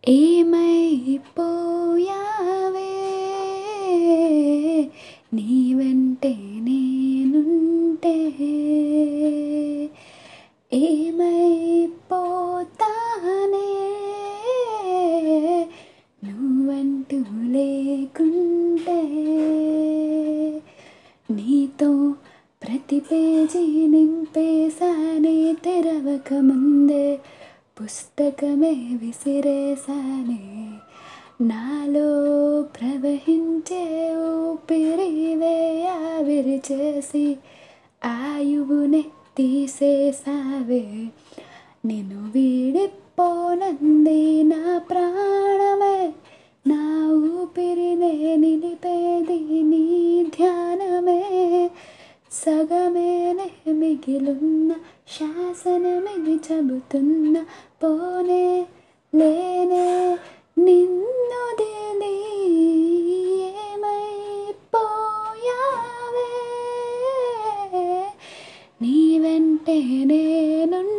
ఏమైపోయావే నీ వెంటే నేనుంటే ఏమైపోతానే నువ్వంటూ లేకుంటే నీతో ప్రతి పేజీ నింపేశానే తెరవక ముందే పుస్తకమే విసిరేశానే నాలో ప్రవహించే ఊపిరివే ఆవిరి చేసి ఆయువునే తీసేసావే నేను వీడిపోనంది నా ప్రాణమే నా ఊపిరినే నిలిపేది నీ ధ్యానమే సగమేనే మిగిలున్న శాసనమే చెబుతున్న పోనే లేనే నిన్ను దిలి ఏమైపోయావే నీ వెంటే నేనుంటే